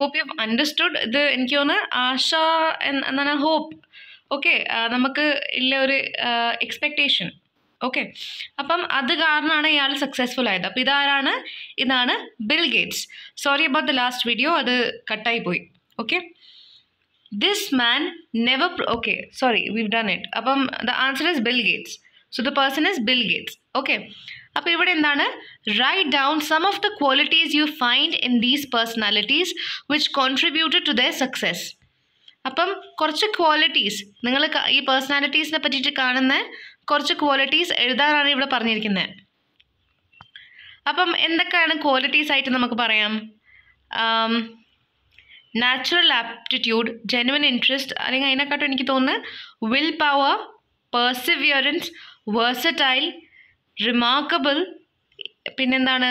Hope you understood ഇത് എനിക്ക് തോന്നുന്നു ആശ എന്ന- എന്താണ് ഹോപ്പ് ഓക്കെ നമുക്ക് ഇല്ല ഒരു എക്സ്പെക്റ്റേഷൻ ഓക്കെ അപ്പം അത് കാരണമാണ് ഇയാൾ സക്സസ്ഫുൾ ആയത് അപ്പോൾ ഇതാരാണ് ഇതാണ് Bill Gates sorry about the last video അത് കട്ടായി പോയി okay this man never okay sorry we've done it അപ്പം the answer is Bill Gates so the person is Bill Gates okay അപ്പോൾ ഇവിടെ എന്താണ് write down some of the qualities you find in these personalities which contributed to the success അപ്പം കുറച്ച് qualities നിങ്ങൾ ഈ പേഴ്സണാലിറ്റീസിനെ പറ്റിയിട്ട് കാണുന്ന കുറച്ച് ക്വാളിറ്റീസ് എഴുതാനാണ് ഇവിടെ പറഞ്ഞിരിക്കുന്നത് അപ്പം എന്തൊക്കെയാണ് ക്വാളിറ്റീസ് ആയിട്ട് നമുക്ക് പറയാം നാച്ചുറൽ ആപ്റ്റിറ്റ്യൂഡ് ജെനുവൻ ഇൻട്രസ്റ്റ് അല്ലെങ്കിൽ അതിനെക്കാട്ടും എനിക്ക് തോന്നുന്നു will power perseverance versatile remarkable പിന്നെന്താണ്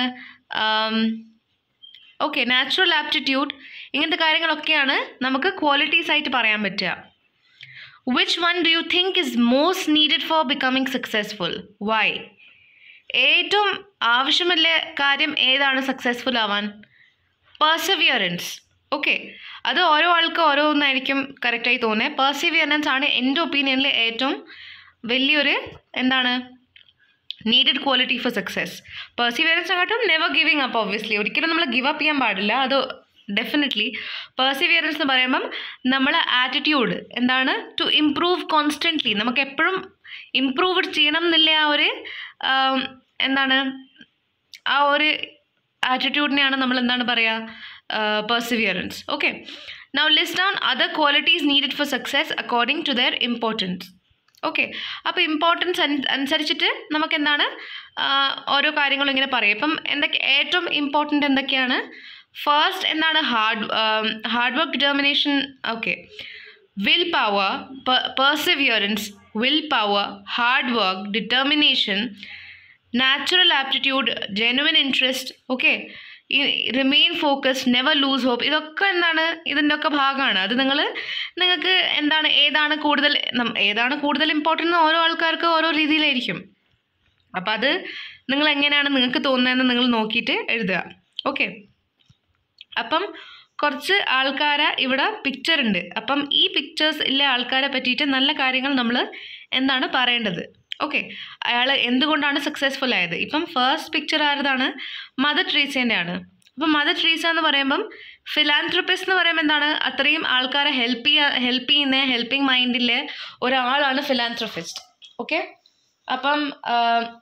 ഓക്കെ നാച്ചുറൽ ആപ്റ്റിറ്റ്യൂഡ് ഇങ്ങനത്തെ കാര്യങ്ങളൊക്കെയാണ് നമുക്ക് ക്വാളിറ്റീസ് ആയിട്ട് പറയാൻ പറ്റുക which one do you think is most needed for becoming successful why ഏറ്റവും ആവശ്യമുള്ള കാര്യം ഏതാണ് സക്സസ്ഫുൾ ആവാൻ പെർസിവിയറൻസ് ഓക്കെ അത് ഓരോ ആൾക്ക് ഓരോന്നായിരിക്കും കറക്റ്റായി തോന്നുന്നത് പെർസിവിയറൻസ് ആണ് എൻ്റെ ഒപ്പീനിയനിൽ ഏറ്റവും വലിയൊരു എന്താണ് നീഡഡ് ക്വാളിറ്റി ഫോർ സക്സസ് പെർസിവിയറൻസിനെക്കാട്ടും നെവർ ഗിവിങ് അപ്പ് ഒബ്വിയസ്ലി ഒരിക്കലും നമ്മൾ ഗിവ് അപ്പ് ചെയ്യാൻ പാടില്ല അത് ഡെഫിനറ്റ്ലി പെർസിവിയറൻസ് എന്ന് പറയുമ്പം നമ്മളെ ആറ്റിറ്റ്യൂഡ് എന്താണ് ടു ഇംപ്രൂവ് കോൺസ്റ്റൻ്റ്ലി നമുക്ക് എപ്പോഴും ഇംപ്രൂവ് ചെയ്യണം എന്നുള്ള ആ ഒരു ആം, എന്താണ് ആ ഒരു ആറ്റിറ്റ്യൂഡിനെയാണ് നമ്മൾ എന്താണ് പറയുക perseverance okay now list down other qualities needed for success according to their importance okay അപ്പോൾ ഇമ്പോർട്ടൻസ് അനുസരിച്ചിട്ട് നമുക്ക് എന്താണ് ആ, ഓരോ കാര്യങ്ങളും ഇങ്ങനെ പറയും ഇപ്പം എന്തൊക്കെ ഏറ്റവും ഇമ്പോർട്ടൻ്റ് എന്തൊക്കെയാണ് ഫസ്റ്റ് എന്താണ് hard hard work determination okay will power perseverance will power hard work determination natural aptitude genuine interest okay remain focus never lose hope ഇതൊക്കെ എന്താണ് ഇതിൻ്റെ ഒക്കെ ഭാഗമാണ് അത് നിങ്ങൾ നിങ്ങൾക്ക് എന്താണ് ഏതാണ് കൂടുതൽ നം- ഏതാണ് കൂടുതൽ ഇമ്പോർട്ടൻ്റ് ഓരോ ആൾക്കാർക്ക് ഓരോ രീതിയിലായിരിക്കും അപ്പം അത് നിങ്ങൾ എങ്ങനെയാണ് നിങ്ങൾക്ക് തോന്നുന്നതെന്ന് നിങ്ങൾ നോക്കിയിട്ട് എഴുതുക ഓക്കെ അപ്പം കുറച്ച് ആൾക്കാരെ ഇവിടെ പിക്ചർ ഉണ്ട് അപ്പം ഈ പിക്ചേഴ്സ് ഉള്ള ആൾക്കാരെ പറ്റിയിട്ട് നല്ല കാര്യങ്ങൾ നമ്മൾ എന്താണ് പറയേണ്ടത് ഓക്കെ അയാൾ എന്തുകൊണ്ടാണ് സക്സസ്ഫുൾ ആയത് ഇപ്പം ഫസ്റ്റ് പിക്ചർ ആരതാണ് മദർ ട്രീസേൻ്റെ ആണ് അപ്പം മദർ ട്രീസ എന്ന് പറയുമ്പം ഫിലാന്ത്രപ്പിസ്റ്റ് എന്ന് പറയുമ്പോൾ എന്താണ് അത്രയും ആൾക്കാരെ ഹെൽപ്പ് ചെയ്യാ ഹെൽപ്പ് ചെയ്യുന്ന ഹെൽപ്പിംഗ് മൈൻഡിലെ ഒരാളാണ് ഫിലാന്ത്രപ്പിസ്റ്റ് ഓക്കെ അപ്പം ആ,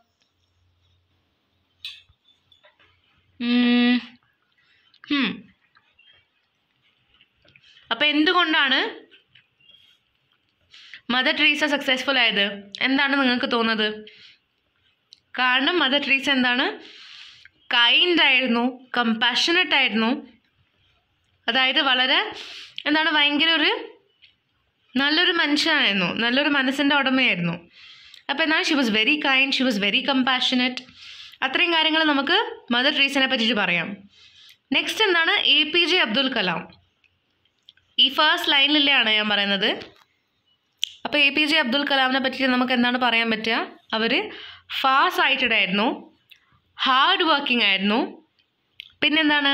ഉം, ഉം. അപ്പം എന്തുകൊണ്ടാണ് മദർ ട്രീസ സക്സസ്ഫുൾ ആയത് എന്താണ് നിങ്ങൾക്ക് തോന്നുന്നത് കാരണം മദർ ട്രീസ എന്താണ് കൈൻഡ് ആയിരുന്നു കമ്പാഷനറ്റ് ആയിരുന്നു അതായത് വളരെ എന്താണ് ഭയങ്കര ഒരു നല്ലൊരു മനുഷ്യനായിരുന്നു നല്ലൊരു മനസ്സിൻ്റെ ഉടമയായിരുന്നു അപ്പോൾ എന്നാൽ she was very kind she was very compassionate അത്രയും കാര്യങ്ങൾ നമുക്ക് മദർ ട്രീസിനെ പറ്റിയിട്ട് പറയാം നെക്സ്റ്റ് എന്താണ് A P J Abdul Kalam ഈ ഫസ്റ്റ് ലൈനിലാണ് ഞാൻ പറയുന്നത് അപ്പോൾ എ പി ജെ അബ്ദുൽ കലാമിനെ പറ്റിയിട്ട് നമുക്ക് എന്താണ് പറയാൻ പറ്റുക അവർ ഫാർ സൈറ്റഡ് ആയിരുന്നു ഹാർഡ് വർക്കിംഗ് ആയിരുന്നു പിന്നെന്താണ്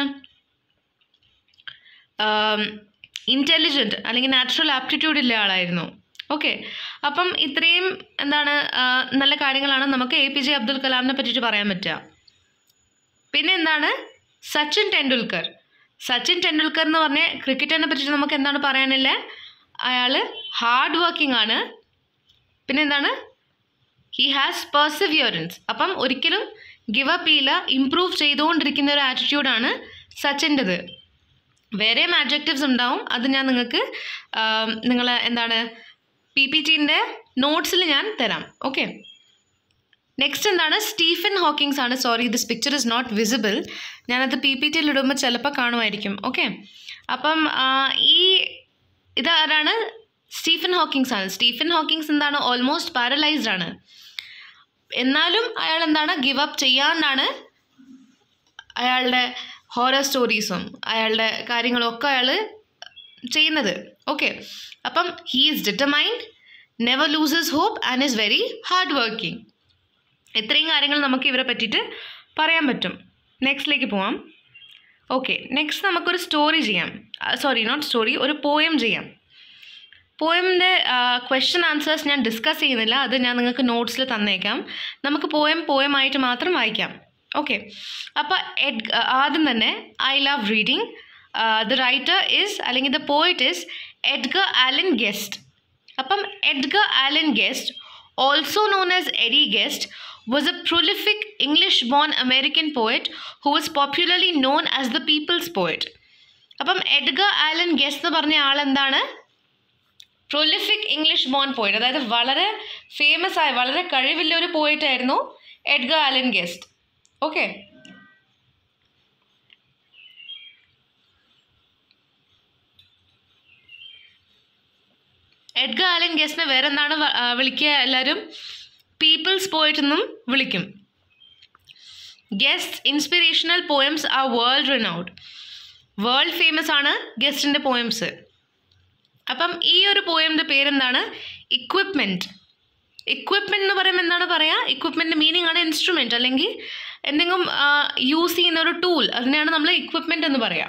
ഇൻ്റലിജൻറ്റ് അല്ലെങ്കിൽ നാച്ചുറൽ ആപ്റ്റിറ്റ്യൂഡ് ഉള്ള ആളായിരുന്നു ഓക്കെ അപ്പം ഇത്രയും എന്താണ് ആ, നല്ല കാര്യങ്ങളാണ് നമുക്ക് എ പി ജെ അബ്ദുൽ കലാമിനെ പറ്റിയിട്ട് പറയാൻ പറ്റുക പിന്നെ എന്താണ് സച്ചിൻ ടെണ്ടുൽക്കർ സച്ചിൻ ടെണ്ടുൽക്കർ എന്ന് പറഞ്ഞ ക്രിക്കറ്റിനെ പറ്റിയിട്ട് നമുക്ക് എന്താണ് പറയാനില്ല അയാൾ ഹാർഡ് വർക്കിംഗ് ആണ് പിന്നെ എന്താണ് ഹി ഹാസ് പെർസിവിയറൻസ് അപ്പം ഒരിക്കലും ഗിവ് അപ്പ് ചെയ്യില്ല ഇമ്പ്രൂവ് ചെയ്തുകൊണ്ടിരിക്കുന്ന ഒരു ആറ്റിറ്റ്യൂഡാണ് സച്ചിൻ്റെത് വേറെയും ആഡ്ജക്റ്റീവ്സ് ഉണ്ടാവും അത് ഞാൻ നിങ്ങൾക്ക് നിങ്ങൾ എന്താണ് പി പി ടിൻ്റെ നോട്ട്സിൽ ഞാൻ തരാം ഓക്കെ നെക്സ്റ്റ് എന്താണ് സ്റ്റീഫൻ ഹോക്കിങ്സ് ആണ് sorry this picture is not visible ഞാനത് പി പി ടിയിൽ ഇടുമ്പോൾ ചിലപ്പോൾ കാണുമായിരിക്കും ഓക്കെ അപ്പം ആ, ഈ ഇതാരാണ് സ്റ്റീഫൻ ഹോക്കിങ്സ് ആണ് സ്റ്റീഫൻ ഹോക്കിങ്സ് എന്താണ് ഓൾമോസ്റ്റ് പാരലൈസ്ഡ് ആണ് എന്നാലും അയാൾ എന്താണ് ഗിവ് അപ്പ് ചെയ്യാണ്ടാണ് അയാളുടെ ഹോറർ സ്റ്റോറീസും അയാളുടെ കാര്യങ്ങളും ഒക്കെ അയാൾ ചെയ്യുന്നത് ഓക്കെ അപ്പം he is determined never loses hope and is very hard working ഇത്രയും കാര്യങ്ങൾ നമുക്ക് ഇവരെ പറ്റിയിട്ട് പറയാൻ പറ്റും നെക്സ്റ്റിലേക്ക് പോവാം ഓക്കെ നെക്സ്റ്റ് നമുക്കൊരു സ്റ്റോറി ചെയ്യാം സോറി നോട്ട് സ്റ്റോറി ഒരു പോയം ചെയ്യാം പോയമിൻ്റെ ക്വസ്റ്റ്യൻ ആൻസേഴ്സ് ഞാൻ ഡിസ്കസ് ചെയ്യുന്നില്ല അത് ഞാൻ നിങ്ങൾക്ക് നോട്ട്സിൽ തന്നേക്കാം നമുക്ക് പോയം പോയമായിട്ട് മാത്രം വായിക്കാം ഓക്കെ അപ്പോൾ എഡ് ആദ്യം തന്നെ I love reading the writer is അല്ലെങ്കിൽ the poet is Edgar Allen Guest അപ്പം Edgar Allen Guest also known as Eddie Guest was a prolific English born American poet who was popularly known as the People's Poet. അപ്പം Edgar Allen Guest എന്ന് പറഞ്ഞ ആളെന്താണ് prolific English bone പോയിറ്റ് അതായത് വളരെ famous ആയ വളരെ കഴിവുള്ള ഒരു പോയിറ്റ് ആയിരുന്നു Edgar Allen Guest okay Edgar Allen ഗെസ്റ്റിനെ വേറെ എന്താണ് വ- ആ, വിളിക്കുക എല്ലാവരും പീപ്പിൾസ് പോയിട്ട് എന്നും വിളിക്കും Guest inspirational poems are world renowned world famous ആണ് ഗസ്റ്റിൻ്റെ പോയംസ് അപ്പം ഈ ഒരു പോയമിൻ്റെ പേരെന്താണ് ഇക്വിപ്മെൻറ്റ് ഇക്വിപ്മെൻറ്റ് എന്ന് പറയുമ്പോൾ എന്താണ് പറയുക ഇക്വിപ്മെൻറ്റ് മീനിങ് ആണ് ഇൻസ്ട്രുമെൻറ്റ് അല്ലെങ്കിൽ എന്തെങ്കിലും യൂസ് ചെയ്യുന്ന ഒരു ടൂൾ അതിനെയാണ് നമ്മൾ ഇക്വിപ്മെൻറ്റ് എന്ന് പറയാം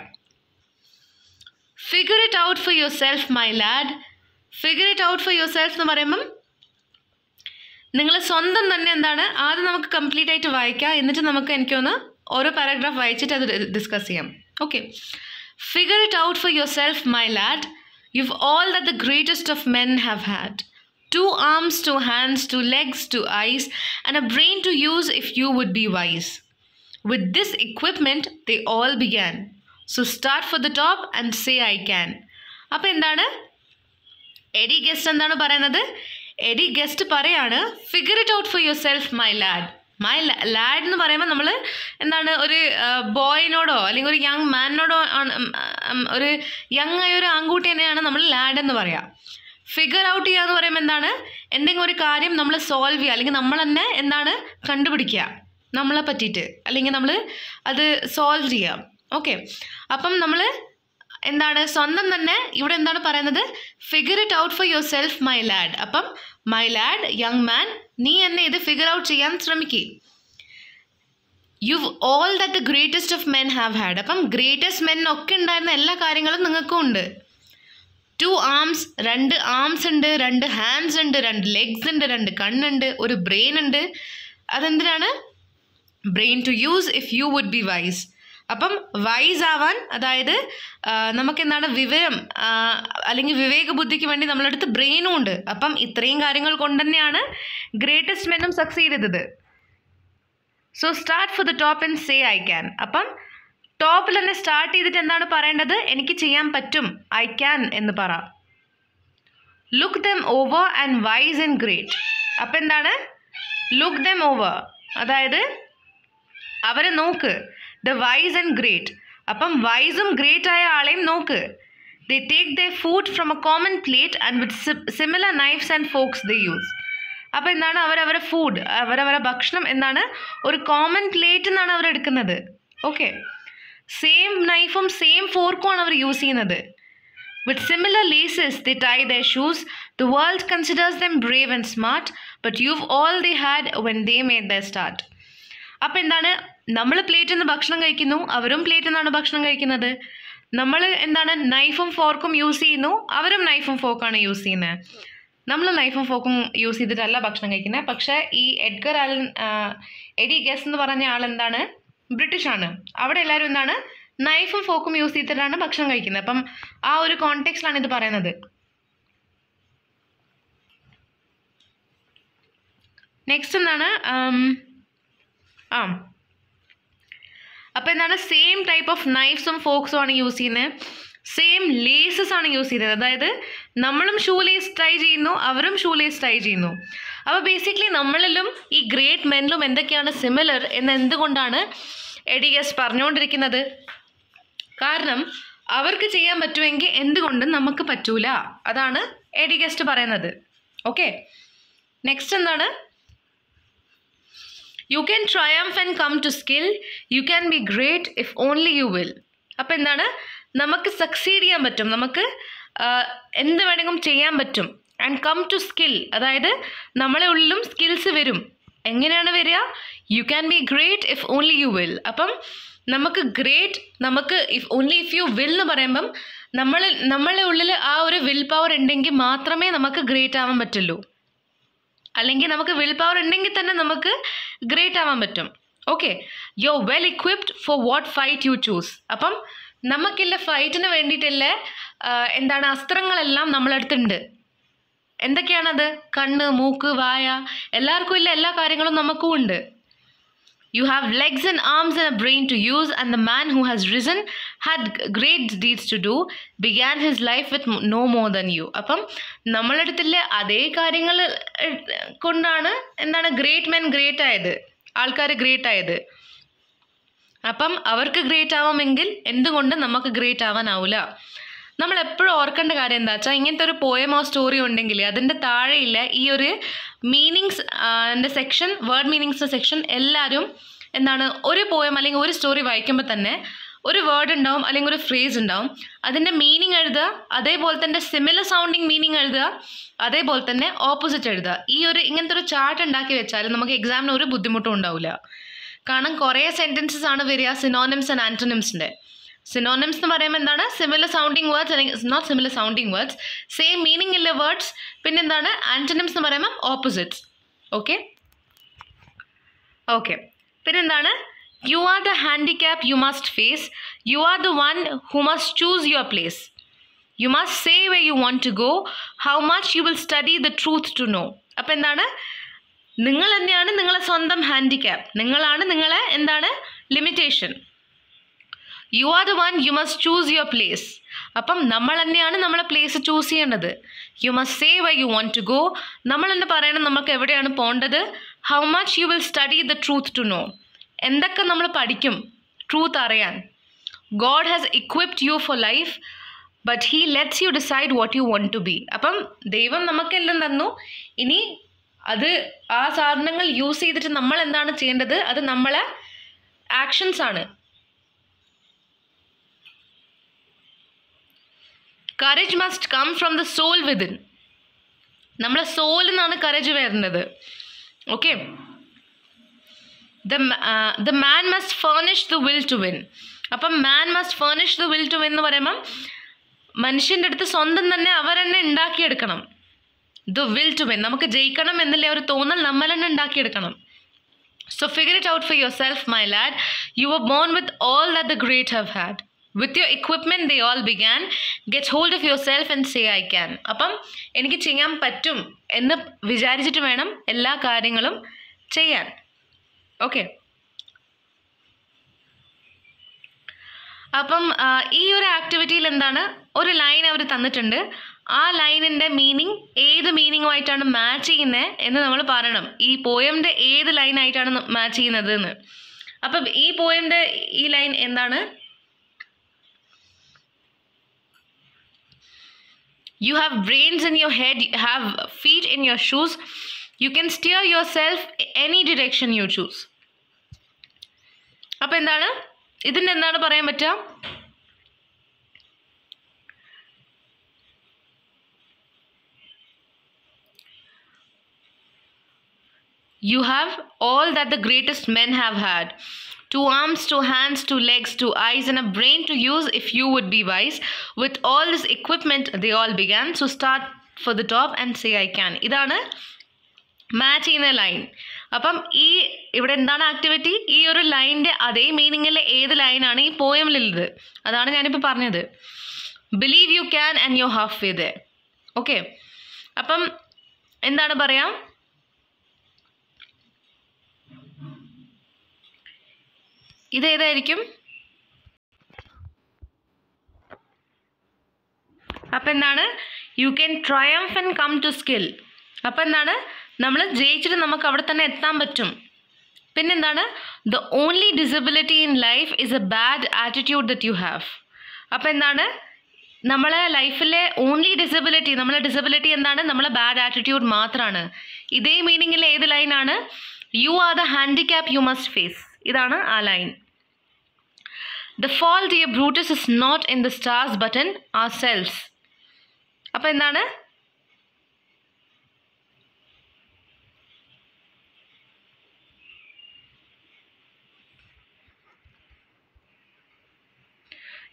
figure it out for yourself my lad figure it out for yourself എന്ന് പറയുമ്പം നിങ്ങൾ സ്വന്തം തന്നെ എന്താണ് ആദ്യം നമുക്ക് കംപ്ലീറ്റ് ആയിട്ട് വായിക്കാം എന്നിട്ട് നമുക്ക് എനിക്കൊന്ന് ഓരോ പാരഗ്രാഫ് വായിച്ചിട്ട് അത് ഡിസ്കസ് ചെയ്യാം okay figure it out for yourself my lad you've all that the greatest of men have had two arms two hands two legs two eyes and a brain to use if you would be wise with this equipment they all began so start for the top and say I can അപ്പോൾ എന്താണ് Eddie Guest എന്താണ് പറയുന്നത് Eddie Guest പറയാണ് figure it out for yourself my lad my lad എന്ന് പറയുമ്പോൾ നമ്മൾ എന്താണ് ഒരു ബോയിനോടോ അല്ലെങ്കിൽ ഒരു യങ് മാനിനോടോ ആണ് ഉം, ഉം, ഒരു യങ് ആയ ഒരു ആൺകുട്ടി തന്നെയാണ് നമ്മൾ ലാഡ് എന്ന് പറയാം ഫിഗർ ഔട്ട് ചെയ്യുക എന്ന് പറയുമ്പോൾ എന്താണ് എന്തെങ്കിലും ഒരു കാര്യം നമ്മൾ സോൾവ് ചെയ്യുക അല്ലെങ്കിൽ നമ്മൾ തന്നെ എന്താണ് കണ്ടുപിടിക്കുക നമ്മളെ പറ്റിയിട്ട് അല്ലെങ്കിൽ നമ്മൾ അത് സോൾവ് ചെയ്യാം ഓക്കെ അപ്പം നമ്മൾ എന്താണ് സ്വന്തം തന്നെ ഇവിടെ എന്താണ് പറയുന്നത് figure it out for yourself my lad അപ്പം മൈ ലാഡ് യങ് മാൻ നീ എന്നെ ഇത് ഫിഗർ ഔട്ട് ചെയ്യാൻ ശ്രമിക്കുക you've all that the greatest of men have had അപ്പം ഗ്രേറ്റസ്റ്റ് മെൻ ഒക്കെ ഉണ്ടായിരുന്ന എല്ലാ കാര്യങ്ങളും നിങ്ങൾക്കും ഉണ്ട് ടു ആംസ് രണ്ട് ആംസ് ഉണ്ട് രണ്ട് ഹാൻഡ്സ് ഉണ്ട് രണ്ട് ലെഗ്സ് ഉണ്ട് രണ്ട് കണ്ണുണ്ട് ഒരു ബ്രെയിൻ ഉണ്ട് അതെന്തിനാണ് brain to use if you would be wise അപ്പം വൈസ് ആവാൻ അതായത് ആ, നമുക്കെന്താണ് വിവരം ആ, അല്ലെങ്കിൽ വിവേക ബുദ്ധിക്ക് വേണ്ടി നമ്മളടുത്ത് ബ്രെയിനും ഉണ്ട് അപ്പം ഇത്രയും കാര്യങ്ങൾ കൊണ്ട് തന്നെയാണ് ഗ്രേറ്റസ്റ്റ് മെന്നും സക്സീഡ് ചെയ്തത് so start for the top and say I can അപ്പം ടോപ്പിൽ തന്നെ സ്റ്റാർട്ട് ചെയ്തിട്ട് എന്താണ് പറയേണ്ടത് എനിക്ക് ചെയ്യാൻ പറ്റും ഐ ക്യാൻ എന്ന് പറ look them over and wise and great അപ്പം എന്താണ് ലുക്ക് ദം ഓവർ അതായത് അവരെ നോക്ക് ദ വൈസ് ആൻഡ് ഗ്രേറ്റ് അപ്പം വൈസും ഗ്രേറ്റ് ആയ ആളെയും നോക്ക് they take the food from a common plate and with similar knives and forks they use അപ്പോൾ എന്താണ് അവരവരെ ഫുഡ് അവരവരെ ഭക്ഷണം എന്താണ് ഒരു കോമൺ പ്ലേറ്റ് എന്നാണ് അവർ എടുക്കുന്നത് ഓക്കെ സെയിം നൈഫും സെയിം ഫോർക്കും ആണ് അവർ യൂസ് ചെയ്യുന്നത് With similar laces, they tie their shoes. The world considers them brave and smart, but you've all they had when they made their start. അപ്പം എന്താണ് നമ്മൾ പ്ലേറ്റിൽ നിന്ന് ഭക്ഷണം കഴിക്കുന്നു അവരും പ്ലേറ്റിൽ നിന്നാണ് ഭക്ഷണം കഴിക്കുന്നത് നമ്മൾ എന്താണ് നൈഫും ഫോർക്കും യൂസ് ചെയ്യുന്നു അവരും നൈഫും ഫോർക്കാണ് യൂസ് ചെയ്യുന്നത് നമ്മൾ നൈഫും ഫോർക്കും യൂസ് ചെയ്തിട്ടല്ല ഭക്ഷണം കഴിക്കുന്നത് പക്ഷേ ഈ എഡ്ഗർ ആലൻ ആ, എഡി ഗസ് എന്ന് പറഞ്ഞ ആൾ എന്താണ് ബ്രിട്ടീഷാണ് അവിടെ എല്ലാവരും എന്താണ് നൈഫും ഫോക്കും യൂസ് ചെയ്തിട്ടാണ് ഭക്ഷണം കഴിക്കുന്നത് അപ്പം ആ ഒരു കോണ്ടെക്സ്റ്റിലാണ് ഇത് പറയുന്നത് നെക്സ്റ്റ് എന്താണ് ആം, ആ അപ്പോൾ എന്താണ് സെയിം ടൈപ്പ് ഓഫ് നൈഫ്സും ഫോക്സും ആണ് യൂസ് ചെയ്യുന്നത് സെയിം ലേസസ് ആണ് യൂസ് ചെയ്യുന്നത് അതായത് നമ്മളും ഷൂ ലേസ് ട്രൈ ചെയ്യുന്നു അവരും ഷൂ ലേസ് ട്രൈ ചെയ്യുന്നു അപ്പോൾ ബേസിക്കലി നമ്മളിലും ഈ ഗ്രേറ്റ് മെനിലും എന്തൊക്കെയാണ് സിമിലർ എന്ന് എന്തുകൊണ്ടാണ് എഡിയസ് പറഞ്ഞുകൊണ്ടിരിക്കുന്നത് കാരണം അവർക്ക് ചെയ്യാൻ പറ്റുമെങ്കിൽ എന്തുകൊണ്ടും നമുക്ക് പറ്റൂല അതാണ് എഡിഗസ്റ്റ് പറയുന്നത് ഓക്കെ നെക്സ്റ്റ് എന്താണ് you can triumph and come to skill you can be great if only you will അപ്പം എന്താണ് നമുക്ക് സക്സീഡ് ചെയ്യാൻ പറ്റും നമുക്ക് ആ, എന്ത് വേണമെങ്കിലും ചെയ്യാൻ പറ്റും ആൻഡ് കം ടു സ്കിൽ അതായത് നമ്മളെ ഉള്ളിലും സ്കിൽസ് വരും എങ്ങനെയാണ് വരിക you can be great if only you will അപ്പം നമുക്ക് ഗ്രേറ്റ് നമുക്ക് if only if you will എന്ന് പറയുമ്പം നമ്മൾ നമ്മളെ ഉള്ളിൽ ആ ഒരു വിൽ പവർ ഉണ്ടെങ്കിൽ മാത്രമേ നമുക്ക് ഗ്രേറ്റ് ആവാൻ പറ്റുള്ളൂ അല്ലെങ്കിൽ നമുക്ക് വിൽ പവർ ഉണ്ടെങ്കിൽ തന്നെ നമുക്ക് ഗ്രേറ്റ് ആവാൻ പറ്റും okay you well equipped for what fight you choose അപ്പം നമുക്കില്ല ഫൈറ്റിന് വേണ്ടിയിട്ടുള്ള ആ, എന്താണ് അസ്ത്രങ്ങളെല്ലാം നമ്മളടുത്തുണ്ട് എന്തൊക്കെയാണത് കണ്ണ് മൂക്ക് വായ എല്ലാവർക്കും ഇല്ല എല്ലാ കാര്യങ്ങളും നമുക്കും ഉണ്ട് You have legs and arms and a brain to use, and the man who has risen had great deeds to do, began his life with m- no more than you. അപ്പം നമ്മളടുത്തുള്ള അതേ കാര്യങ്ങൾ ഏഹ്, കൊണ്ടാണ് എന്താണ് ഗ്രേറ്റ് മെൻ ഗ്രേറ്റ് ആയത് ആൾക്കാർ great ആയത് അപ്പം അവർക്ക് ഗ്രേറ്റ് ആവാമെങ്കിൽ എന്തുകൊണ്ട് നമുക്ക് ഗ്രേറ്റ് ആവാനാവില്ല നമ്മൾ എപ്പോഴും ഓർക്കേണ്ട കാര്യം എന്താ വെച്ചാൽ ഇങ്ങനത്തെ ഒരു പോയമോ സ്റ്റോറി ഉണ്ടെങ്കിൽ അതിൻ്റെ താഴെയില്ല ഈ ഒരു മീനിങ്സ് എൻ്റെ സെക്ഷൻ വേർഡ് മീനിങ്സ് സെക്ഷൻ എല്ലാവരും എന്താണ് ഒരു പോയം അല്ലെങ്കിൽ ഒരു സ്റ്റോറി വായിക്കുമ്പോൾ തന്നെ ഒരു വേർഡ് ഉണ്ടാവും അല്ലെങ്കിൽ ഒരു ഫ്രേസ് ഉണ്ടാവും അതിൻ്റെ മീനിങ് എഴുതുക അതേപോലെ തന്നെ സിമിലർ സൗണ്ടിങ് മീനിങ് എഴുതുക അതേപോലെ തന്നെ ഓപ്പോസിറ്റ് എഴുതുക ഈ ഒരു ഇങ്ങനത്തെ ഒരു ചാർട്ട് ഉണ്ടാക്കി വെച്ചാൽ നമുക്ക് എക്സാമിന് ഒരു ബുദ്ധിമുട്ടും ഉണ്ടാവില്ല കാരണം കുറേ സെൻറ്റൻസസ് ആണ് വരിക സിനോണിംസ് ആൻഡ് ആൻറ്റണിംസിൻ്റെ സിനോണിംസ് എന്ന് പറയുമ്പോൾ എന്താണ് സിമിലർ സൗണ്ടിങ് വേർഡ്സ് അല്ലെങ്കിൽ not similar sounding words same meaning ഉള്ള വേർഡ്സ് പിന്നെന്താണ് ആൻറ്റണിംസ് എന്ന് പറയുമ്പോൾ ഓപ്പോസിറ്റ്സ് ഓക്കെ ഓക്കെ പിന്നെന്താണ് you are the handicap you must face you are the one who must choose your place you must say way you want to go how much you will study the truth to know അപ്പം എന്താണ് നിങ്ങൾ തന്നെയാണ് നിങ്ങളെ സ്വന്തം handicap നിങ്ങളാണ് നിങ്ങളെ എന്താണ് limitation you are the one you must choose your place അപ്പം നമ്മൾ തന്നെയാണ് നമ്മളെ പ്ലേസ് ചൂസ് ചെയ്യേണ്ടത് you must say why you want to go നമ്മൾ തന്നെ പറയണം നമുക്ക് എവിടെയാണ് പോകേണ്ടത് how much you will study the truth to know എന്തൊക്കെ നമ്മൾ പഠിക്കും ട്രൂത്ത് അറിയാൻ God has equipped you for life but he lets you decide what you want to be അപ്പം ദൈവം നമുക്കെല്ലാം തന്നു ഇനി അത് ആ സാധനങ്ങൾ യൂസ് ചെയ്തിട്ട് നമ്മൾ എന്താണ് ചെയ്യേണ്ടത് അത് നമ്മളെ ആക്ഷൻസ് ആണ് courage must come from the soul within നമ്മളെ സോളിൽ നിന്നാണ് കറേജ് വരുന്നത് okay the the man must furnish the will to win അപ്പം man must furnish the will to win എന്ന് പറയുമ്പം മനുഷ്യൻ്റെ അടുത്ത് സ്വന്തം തന്നെ അവർ തന്നെ ഉണ്ടാക്കിയെടുക്കണം ദ വിൽ ടു വിൻ നമുക്ക് ജയിക്കണം എന്നുള്ള ഒരു തോന്നൽ നമ്മൾ തന്നെ ഉണ്ടാക്കിയെടുക്കണം so figure it out for yourself my lad you are born with all that the great have had with your equipment they all began get hold of yourself and say I can അപ്പം എനിക്ക് ചെയ്യാൻ പറ്റും എന്ന് വിചാരിച്ചിട്ട് വേണം എല്ലാ കാര്യങ്ങളും ചെയ്യാൻ ഓക്കെ അപ്പം ആ, ഈ ഒരു ആക്ടിവിറ്റിയിൽ എന്താണ് ഒരു ലൈൻ അവർ തന്നിട്ടുണ്ട് ആ ലൈനിൻ്റെ മീനിങ് ഏത് മീനിങ്ങുമായിട്ടാണ് മാച്ച് ചെയ്യുന്നത് എന്ന് നമ്മൾ പറയണം ഈ പോയമിൻ്റെ ഏത് ലൈനായിട്ടാണ് മാച്ച് ചെയ്യുന്നത് എന്ന് അപ്പം ഈ പോയമിൻ്റെ ഈ ലൈൻ എന്താണ് You have brains in your head, you have feet in your shoes. You can steer yourself any direction you choose. അപ്പം എന്താണ് ഇതിൻ്റെ എന്താണ് പറയാൻ പറ്റുക You have all that the greatest men have had two arms, two hands, two legs, two eyes, and a brain to use if you would be wise. With all this equipment, they all began. So start for the top and say, I can. ഇതാണ് match ചെയ്യുന്ന line അപ്പം ഈ ഇവിടെ എന്താണ് activity ഈ ഒരു ലൈനിൻ്റെ അതേ മീനിങ്ങിലെ ഏത് ലൈനാണ് ഈ പോയമിലുള്ളത് അതാണ് ഞാനിപ്പോൾ പറഞ്ഞത് believe you can and you half with okay അപ്പം എന്താണ് പറയാം ഇതേതായിരിക്കും അപ്പം എന്താണ് you can triumph and come to skill അപ്പം എന്താണ് നമ്മൾ ജയിച്ചിട്ട് നമുക്ക് അവിടെ തന്നെ എത്താൻ പറ്റും പിന്നെന്താണ് the only disability in life is a bad attitude that you have അപ്പം എന്താണ് നമ്മളെ ലൈഫിലെ ഓൺലി ഡിസബിലിറ്റി നമ്മളെ ഡിസബിലിറ്റി എന്താണ് നമ്മളെ ബാഡ് ആറ്റിറ്റ്യൂഡ് മാത്രമാണ് ഇതേ മീനിങ്ങിൽ ഏത് ലൈനാണ് you are the handicap you must face ഇതാണ് ആ line the fault dear Brutus is not in the stars but in ourselves അപ്പം എന്താണ്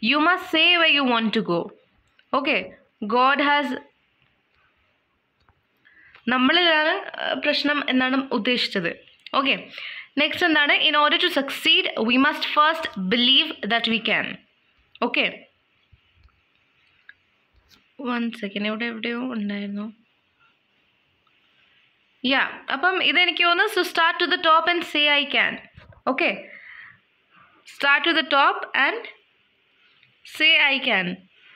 you must say way you want to go okay God has നമ്മളിലാണ് അഹ്, പ്രശ്നം എന്നാണ് ഉദ്ദേശിച്ചത് okay next എന്താണ് in order to succeed we must first believe that we can okay one second ഇവിടെ എവിടെയോ ഉണ്ടായിരുന്നു യാ അപ്പം ഇതെനിക്ക് തോന്നുന്നു so start to the top and say I can okay start to the top and say I can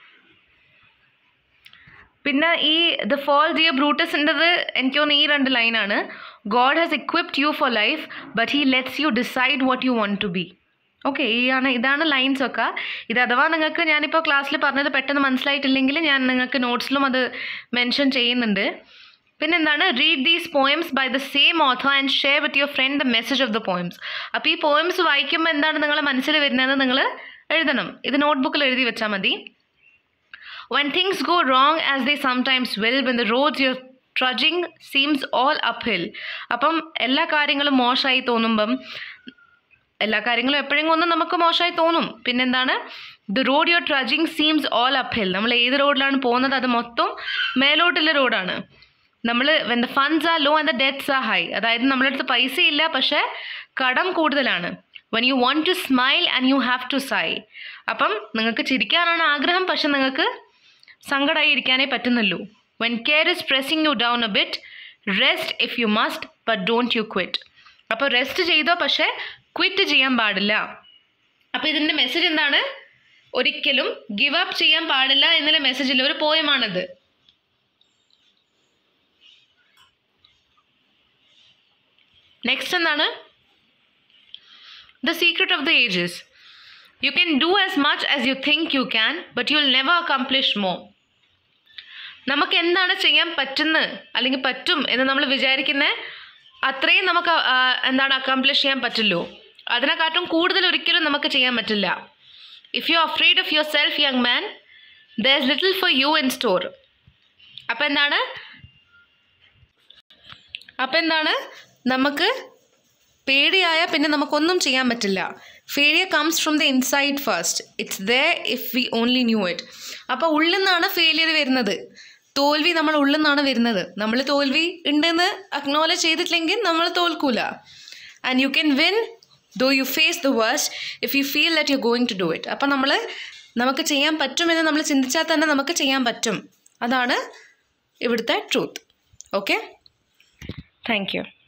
പിന്നെ ഈ the fault dear ബ്രൂട്ടസിൻ്റെത് എനിക്ക് തോന്നുന്നു ഈ രണ്ട് ലൈനാണ് God has equipped you for life but he lets you decide what you want to be okay ഈ ആണ് ഇതാണ് ലൈൻസ് ഒക്കെ ഇത് അഥവാ നിങ്ങൾക്ക് ഞാനിപ്പോൾ ക്ലാസ്സിൽ പറഞ്ഞത് പെട്ടെന്ന് മനസ്സിലായിട്ടില്ലെങ്കിൽ ഞാൻ നിങ്ങൾക്ക് നോട്ട്സിലും അത് മെൻഷൻ ചെയ്യുന്നുണ്ട് പിന്നെ എന്താണ് read these poems by the same author and share with your friend the message of the poems അപ്പോൾ ഈ പോയംസ് വായിക്കുമ്പോൾ എന്താണ് നിങ്ങളുടെ മനസ്സിൽ വരുന്നതെന്ന് നിങ്ങൾ എഴുതണം ഇത് നോട്ട്ബുക്കിൽ എഴുതി വെച്ചാൽ മതി When things go wrong, as they sometimes will, when the roads you're trudging seems all uphill. അപ്പം എല്ലാ കാര്യങ്ങളും മോശമായി തോന്നുമ്പം എല്ലാ കാര്യങ്ങളും എപ്പോഴെങ്കിലും ഒന്ന് നമുക്ക് മോശമായി തോന്നും പിന്നെന്താണ് the road your trudging seems all uphill നമ്മൾ ഏത് റോഡിലാണ് പോകുന്നത് അത് മൊത്തം മേലോട്ടുള്ള റോഡാണ് നമ്മൾ when the funds are low and the debts are high അതായത് നമ്മുടെ അടുത്ത് പൈസ ഇല്ല പക്ഷേ കടം കൂടുതലാണ് when you want to smile and you have to sigh അപ്പം നിങ്ങൾക്ക് ചിരിക്കാനാണ് ആഗ്രഹം പക്ഷെ നിങ്ങൾക്ക് സങ്കടമായി ഇരിക്കാനേ പറ്റുന്നുള്ളൂ when care is pressing you down a bit rest if you must but don't you quit അപ്പോൾ റെസ്റ്റ് ചെയ്തോ പക്ഷേ ക്വിറ്റ് ചെയ്യാൻ പാടില്ല അപ്പോൾ ഇതിൻ്റെ മെസ്സേജ് എന്താണ് ഒരിക്കലും ഗിവ് അപ്പ് ചെയ്യാൻ പാടില്ല എന്നുള്ള മെസ്സേജിൽ ഒരു പോയമാണിത് നെക്സ്റ്റ് എന്താണ് the secret of the ages you can do as much as you think you can but you will never accomplish more നമുക്ക് എന്താണ് ചെയ്യാൻ പറ്റുന്നത് അല്ലെങ്കിൽ പറ്റും എന്ന് നമ്മൾ വിചാരിക്കുന്നത് അത്രയും നമുക്ക് ആ, എന്താണ് അക്കംപ്ലിഷ് ചെയ്യാൻ പറ്റുള്ളൂ അതിനെക്കാട്ടും കൂടുതൽ ഒരിക്കലും നമുക്ക് ചെയ്യാൻ പറ്റില്ല if you afraid of yourself young man there is little for you in store അപ്പം എന്താണ് അപ്പം എന്താണ് നമുക്ക് പേടിയായ പിന്നെ നമുക്കൊന്നും ചെയ്യാൻ പറ്റില്ല failure comes from the inside first it's the if we only knew it അപ്പോൾ ഉള്ളിൽ നിന്നാണ് ഫെയിലിയർ വരുന്നത് തോൽവി നമ്മൾ ഉള്ളിൽ നിന്നാണ് വരുന്നത് നമ്മൾ തോൽവി ഉണ്ടെന്ന് അക്നോളജ് ചെയ്തിട്ടില്ലെങ്കിൽ നമ്മൾ തോൽക്കൂല and you can win though you face the worst if you feel that you going to do it അപ്പം നമ്മൾ നമുക്ക് ചെയ്യാൻ പറ്റുമെന്ന് നമ്മൾ ചിന്തിച്ചാൽ തന്നെ നമുക്ക് ചെയ്യാൻ പറ്റും അതാണ് ഇവിടുത്തെ ട്രൂത്ത് ഓക്കെ താങ്ക് യു